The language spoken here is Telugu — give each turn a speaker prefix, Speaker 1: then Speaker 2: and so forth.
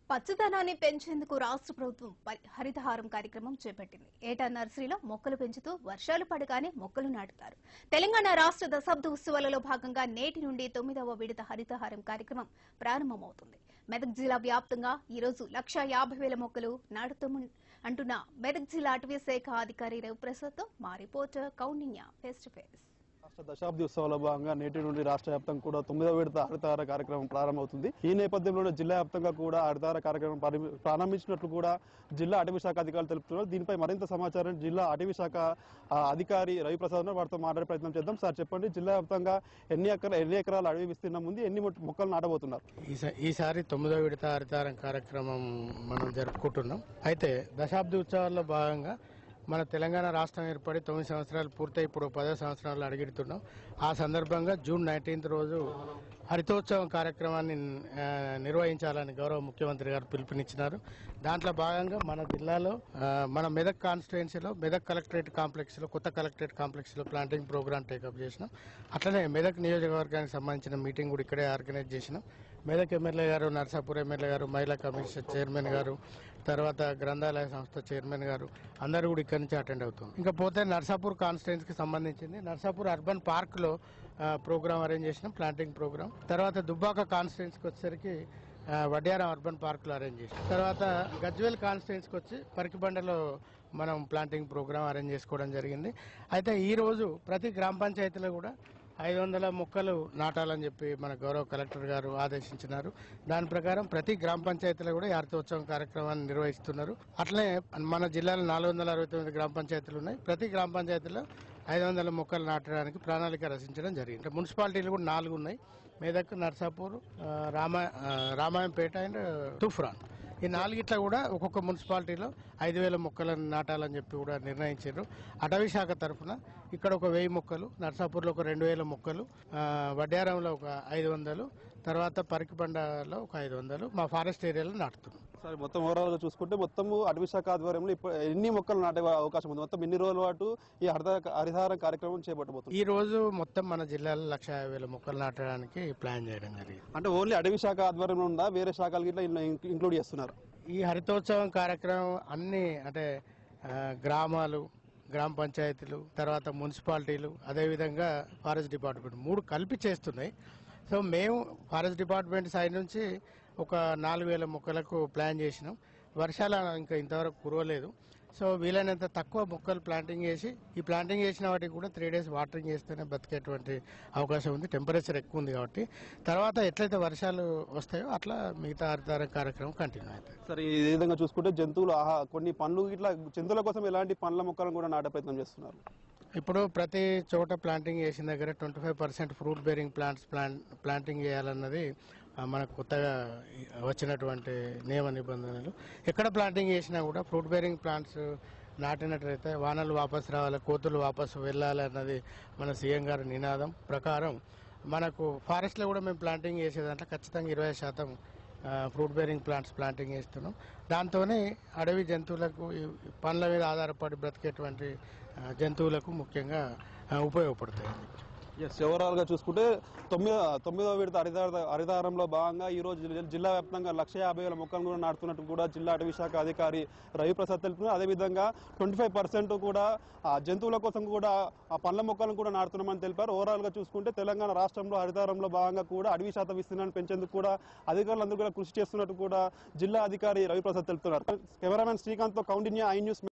Speaker 1: పచ్చదనాన్ని పెంచేందుకు రాష్ట్ర ప్రభుత్వం ప- హరితహారం కార్యక్రమం చేపట్టింది ఏటా నర్సరీలో మొక్కలు పెంచుతూ వర్షాలు పడగానే మొక్కలు నాటుతారు తెలంగాణ రాష్ట్ర దశాబ్ద ఉత్సవాలలో భాగంగా నేటి నుండి తొమ్మిదవ విడత హరితహారం కార్యక్రమం ప్రారంభమవుతుంది మెదక్ జిల్లా వ్యాప్తంగా ఈ రోజు లక్ష యాభై వేల మొక్కలు నాటుతాము అంటున్న మెదక్ జిల్లా అటవీ శాఖ అధికారి రవిప్రసాద్ తో మా reporter Koundinya face to face
Speaker 2: రాష్ట్ర దశాబ్ది ఉత్సవాల భాగంగా నేటి నుండి రాష్ట్ర వ్యాప్తంగా కూడా తొమ్మిదవ విడత హరితహార కార్యక్రమం ప్రారంభమవుతుంది ఈ నేపథ్యంలో జిల్లా వ్యాప్తంగా కూడా హరితహార కార్యక్రమం ప్రారంభి- ప్రారంభించినట్లు కూడా జిల్లా అటవీ శాఖ అధికారులు తెలుపుతున్నారు దీనిపై మరింత సమాచారం జిల్లా అటవీ శాఖ ఆ, అధికారి రవిప్రసాద్ ఉన్నారు. వారితో మాట్లాడే ప్రయత్నం చేద్దాం సార్ చెప్పండి జిల్లా వ్యాప్తంగా ఎన్ని ఎకర ఎన్ని ఎకరాల అడవి విస్తీర్ణం ఉంది ఎన్ని మొ- మొక్కలు నాటబోతున్నారు
Speaker 3: ఈసా- ఈసారి తొమ్మిదో విడత హరితారం కార్యక్రమం మనం జరుపుకుంటున్నాం అయితే దశాబ్ది ఉత్సవాల్లో భాగంగా మన తెలంగాణ రాష్ట్రం ఏర్పడి తొమ్మిది సంవత్సరాలు పూర్తయి ఇప్పుడు పదో సంవత్సరాలు అడిగిడుతున్నాం ఆ సందర్భంగా జూన్ నైన్టీన్త్ రోజు హరితోత్సవం కార్యక్రమాన్ని ఆ, నిర్వహించాలని గౌరవ ముఖ్యమంత్రి గారు పిలుపునిచ్చినారు దాంట్లో భాగంగా మన జిల్లాలో ఆ, మన మెదక్ కాన్స్టిట్యుయెన్సీలో మెదక్ కలెక్టరేట్ కాంప్లెక్స్ లో కొత్త కలెక్టరేట్ కాంప్లెక్స్ లో ప్లాంటింగ్ ప్రోగ్రామ్ టేకప్ చేసినాం అట్లనే మెదక్ నియోజకవర్గానికి సంబంధించిన మీటింగ్ కూడా ఇక్కడే ఆర్గనైజ్ చేసినాం మెదక్ ఎమ్మెల్యే గారు నర్సాపూర్ ఎమ్మెల్యే గారు మహిళా కమిషన్ చైర్మన్ గారు తర్వాత గ్రంథాలయ సంస్థ చైర్మన్ గారు అందరూ కూడా ఇక్కడి నుంచి అటెండ్ అవుతాం ఇంకా పోతే నర్సాపూర్ కాన్స్టిట్యున్సీ కి సంబంధించింది నర్సాపూర్ అర్బన్ పార్క్ లో ప్రోగ్రామ్ అరేంజ్ చేసినాం ప్లాంటింగ్ ప్రోగ్రామ్ తర్వాత దుబ్బాక కాన్స్టిట్యున్సీకి వచ్చేసరికి ఆ, వడ్యారం అర్బన్ పార్క్ లో అరేంజ్ చేసినాం తర్వాత గజ్వేల్ కాన్స్టిట్యున్సీకి వచ్చి పరికిబండలో మనం ప్లాంటింగ్ ప్రోగ్రామ్ అరేంజ్ చేసుకోవడం జరిగింది అయితే ఈ రోజు ప్రతి గ్రామ పంచాయతీలో కూడా ఐదు వందల మొక్కలు నాటాలని చెప్పి మన గౌరవ కలెక్టర్ గారు ఆదేశించినారు దాని ప్రకారం ప్రతి గ్రామ పంచాయతీలో కూడా ఈ హరితోత్సవం కార్యక్రమాన్ని నిర్వహిస్తున్నారు అట్లనే మన జిల్లాలో నాలుగు వందల అరవై తొమ్మిది గ్రామ పంచాయతీలు ఉన్నాయి ప్రతి గ్రామ పంచాయతీలో ఐదు వందల మొక్కలు నాటడానికి ప్రణాళిక రచించడం జరిగింది మున్సిపాలిటీలు కూడా నాలుగు ఉన్నాయి మేదక్ నర్సాపూర్ ఆ, రామా ఆ, రామాయంపేట అండ్ తుఫ్రాన్ ఈ నాలుగిట్ల కూడా ఒక్కొక్క మున్సిపాలిటీలో ఐదు వేల మొక్కలను నాటాలని చెప్పి కూడా నిర్ణయించారు అటవీ శాఖ తరఫున ఇక్కడ ఒక వెయ్యి మొక్కలు నర్సాపూర్లో ఒక రెండు వేల మొక్కలు ఆ, వడ్యారంలో ఒక ఐదు వందలు తర్వాత పరికిబండలో ఒక ఐదు వందలు మా ఫారెస్ట్ ఏరియాలో నాటుతున్నాం
Speaker 2: సార్ మొత్తం ఓవరాల్ గా చూసుకుంటే మొత్తం అటవీ శాఖ ఆధ్వర్యంలో ఇప్పుడు ఎన్ని మొక్కలు నాటే అవకాశం ఉంది మొత్తం ఎన్ని రోజుల పాటు ఈ హరిత హరితహారం కార్యక్రమం చేపట్టబోతుంది
Speaker 3: ఈ రోజు మొత్తం మన జిల్లాలో లక్ష యాభై వేల మొక్కలు నాటడానికి ప్లాన్ చేయడం జరిగింది
Speaker 2: అంటే ఓన్లీ అటవీ శాఖ ఆధ్వర్యంలో ఉందా వేరే శాఖలు ఇట్లా ఇంక్లూడ్ చేస్తున్నారు
Speaker 3: ఈ హరితోత్సవం కార్యక్రమం అన్ని అంటే ఆ, గ్రామాలు గ్రామ పంచాయతీలు తర్వాత మున్సిపాలిటీలు అదేవిధంగా ఫారెస్ట్ డిపార్ట్మెంట్ మూడు కలిపి చేస్తున్నాయి సో మేము ఫారెస్ట్ డిపార్ట్మెంట్ సైడ్ నుంచి ఒక నాలుగు వేల మొక్కలకు ప్లాన్ చేసినాం వర్షాలు ఇంకా ఇంతవరకు కురవలేదు సో వీలైనంత తక్కువ మొక్కలు ప్లాంటింగ్ చేసి ఈ ప్లాంటింగ్ చేసిన వాటికి కూడా త్రీ డేస్ వాటరింగ్ చేస్తేనే బతికేటువంటి అవకాశం ఉంది టెంపరేచర్ ఎక్కువ ఉంది కాబట్టి తర్వాత ఎట్లయితే వర్షాలు వస్తాయో అట్లా మిగతా హరితార కార్యక్రమం కంటిన్యూ అవుతుంది
Speaker 2: సరే ఈ విధంగా చూసుకుంటే జంతువులు ఆహా కొన్ని పండ్లు ఇట్లా జంతువుల కోసం ఎలాంటి పండ్ల మొక్కలను కూడా నాటే ప్రయత్నం చేస్తున్నారు
Speaker 3: ఇప్పుడు ప్రతి చోట ప్లాంటింగ్ చేసిన దగ్గర twenty five percent fruit bearing plants plant planting చేయాలన్నది ఆ, మనకు కొత్తగా వచ్చినటువంటి నియమ నిబంధనలు ఎక్కడ ప్లాంటింగ్ చేసినా కూడా ఫ్రూట్ బేరింగ్ ప్లాంట్స్ నాటినట్లయితే వానలు వాపసు రావాలి కోతులు వాపసు వెళ్ళాలి అన్నది మన సీఎం గారి నినాదం ప్రకారం మనకు ఫారెస్ట్లో కూడా మేము ప్లాంటింగ్ చేసేదంటే ఖచ్చితంగా ఇరవై శాతం ఆ, ఫ్రూట్ బేరింగ్ ప్లాంట్స్ ప్లాంటింగ్ చేస్తున్నాం దాంతోనే అడవి జంతువులకు ఈ పండ్ల మీద ఆధారపడి బ్రతికేటువంటి ఆ, జంతువులకు ముఖ్యంగా ఆ, ఉపయోగపడతాయి
Speaker 2: ఎస్ ఓవరాల్ గా చూసుకుంటే తొమ్మిదో తొమ్మిదో విడత హరితార హరితారంలో భాగంగా ఈ రోజు జిల్లా- జిల్లా వ్యాప్తంగా లక్ష యాభై వేల మొక్కలను కూడా నాటుతున్నట్టు కూడా జిల్లా అటవీ శాఖ అధికారి రవిప్రసాద్ తెలుపుతున్నారు అదేవిధంగా ట్వంటీ ఫైవ్ పర్సెంట్ కూడా ఆ, జంతువుల కోసం కూడా ఆ పండ్ల మొక్కలను కూడా నాటుతున్నామని తెలిపారు ఓవరాల్ గా చూసుకుంటే తెలంగాణ రాష్ట్రంలో హరితారంలో భాగంగా కూడా అడవి శాత విస్తీర్ణాన్ని పెంచేందుకు కూడా అధికారులందరూ కూడా కృషి చేస్తున్నట్టు కూడా జిల్లా అధికారి రవిప్రసాద్ తెలుపుతున్నారు కెమెరామెన్ శ్రీకాంత్ తో కౌండిన్యా ఐ న్యూస్